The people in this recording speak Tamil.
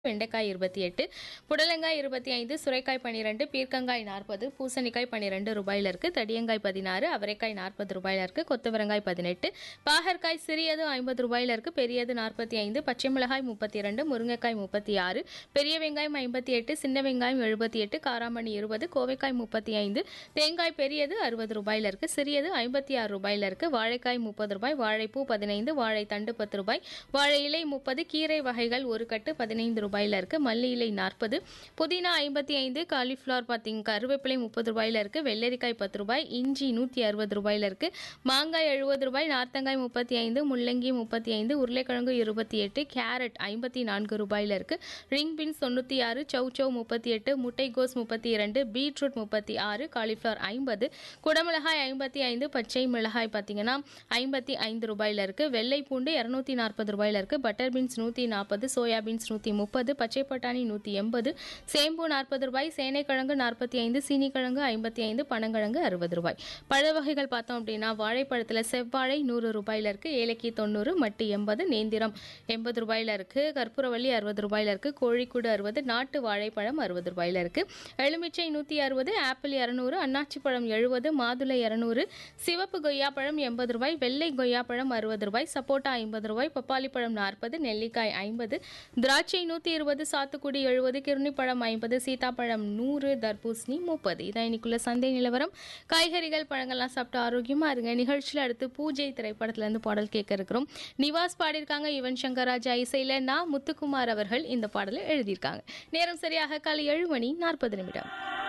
வெண்டைக்காய் இருபத்தி எட்டு புடலங்காய் இருபத்தி ஐந்து சுரைக்காய் பன்னிரெண்டு பீர்க்கங்காய் நாற்பது பூசணிக்காய் பன்னிரெண்டு ரூபாயில இருக்கு தடியங்காய் பதினாறு அவரைக்காய் நாற்பது ரூபாயில இருக்கு கொத்தவரங்காய் பதினெட்டு பாகற்காய் சிறியது ஐம்பது ரூபாயில இருக்கு பெரியது நாற்பத்தி ஐந்து பச்சை மிளகாய் முப்பத்தி இரண்டு முருங்கைக்காய் முப்பத்தி ஆறு பெரிய வெங்காயம் ஐம்பத்தி எட்டு சின்ன வெங்காயம் எழுபத்தி எட்டு காராமணி இருபது கோவைக்காய் முப்பத்தி ஐந்து தேங்காய் பெரியது அறுபது ரூபாயில இருக்கு சிறியது ஐம்பத்தி ஆறு ரூபாயில இருக்கு வாழைக்காய் முப்பது ரூபாய் வாழைப்பூ பதினைந்து வாழை தண்டு பத்து ரூபாய் வாழை இலை முப்பது கீரை வகைகள் ஒரு கட்டு பதினைந்து ரூபாயில இருக்கு மல்லி இலை நாற்பது புதினா ஐம்பத்தி ஐந்து காலிஃப்ளவர் பார்த்தீங்க கருவேப்பிலை முப்பது ரூபாயில இருக்கு வெள்ளரிக்காய் பத்து ரூபாய் இஞ்சி நூற்றி அறுபது ரூபாயில இருக்கு மாங்காய் எழுபது ரூபாய் நார்த்தங்காய் முப்பத்தி ஐந்து முள்ளங்கி முப்பத்தி ஐந்து உருளைக்கிழங்கு இருபத்தி எட்டு கேரட் ஐம்பத்தி நான்கு ரூபாயில இருக்கு ரிங் பீன்ஸ் தொண்ணூற்றி ஆறு சௌ சௌ முப்பத்தி எட்டு முட்டைகோஸ் முப்பத்தி இரண்டு பீட்ரூட் முப்பத்தி ஆறு காலிஃப்ளவர் ஐம்பது குடமிளகாய் ஐம்பத்தி ஐந்து பச்சை மிளகாய் பார்த்தீங்கன்னா ஐம்பத்தி ஐந்து ரூபாயில இருக்கு வெள்ளை பூண்டு இரநூத்தி நாற்பது ரூபாயில இருக்கு பட்டர் பீன்ஸ் நூற்றி நாற்பது சோயா பீன்ஸ் நூற்றி முப்பது பச்சை பட்டாணி நூற்றி எண்பது சேம்பு நாற்பது ரூபாய் சேனைக்கிழங்கு நாற்பத்தி ஐந்து சீனிக்கிழங்கு ஐம்பத்தி ஐந்து பனங்கிழங்கு அறுபது ரூபாய் பழ வகைகள் பார்த்தோம் அப்படின்னா வாழைப்பழத்தில் செவ்வாழை நூறு ரூபாயில இருக்கு ஏலக்கி தொண்ணூறு மட்டு எண்பது நேந்திரம் எண்பது ரூபாயில இருக்கு கற்பூரவள்ளி அறுபது ரூபாயில இருக்கு கோழிக்கூடு அறுபது நாட்டு வாழைப்பழம் அறுபது ரூபாயில இருக்கு எலுமிச்சை நூற்றி அறுபது ஆப்பிள் இரநூறு அன்னாச்சி பழம் எழுபது மாதுளை இரநூறு சிவப்பு கொய்யாப்பழம் எண்பது ரூபாய் வெள்ளை கொய்யாப்பழம் அறுபது ரூபாய் சப்போட்டா ஐம்பது ரூபாய் பப்பாளி பழம் நாற்பது நெல்லிக்காய் ஐம்பது திராட்சை நூற்றி இருபது சாத்துக்குடி எழுபது கிருணிப்பழம் ஐம்பது சீதாப்பழம் நூறு தர்பூசணி முப்பது இதான் இன்னைக்குள்ள சந்தை நிலவரம் காய்கறிகள் பழங்கள்லாம் சாப்பிட்டு ஆரோக்கியமா இருங்க நிகழ்ச்சியில் அடுத்து பூஜை திரைப்படத்துல இருந்து பாடல் கேட்க இருக்கிறோம் நிவாஸ் பாடியிருக்காங்க யுவன் சங்கர் ராஜா இசையில நான் முத்துக்குமார் அவர்கள் இந்த பாடலை எழுதியிருக்காங்க நேரம் சரியாக காலை ஏழு மணி நாற்பது நிமிடம்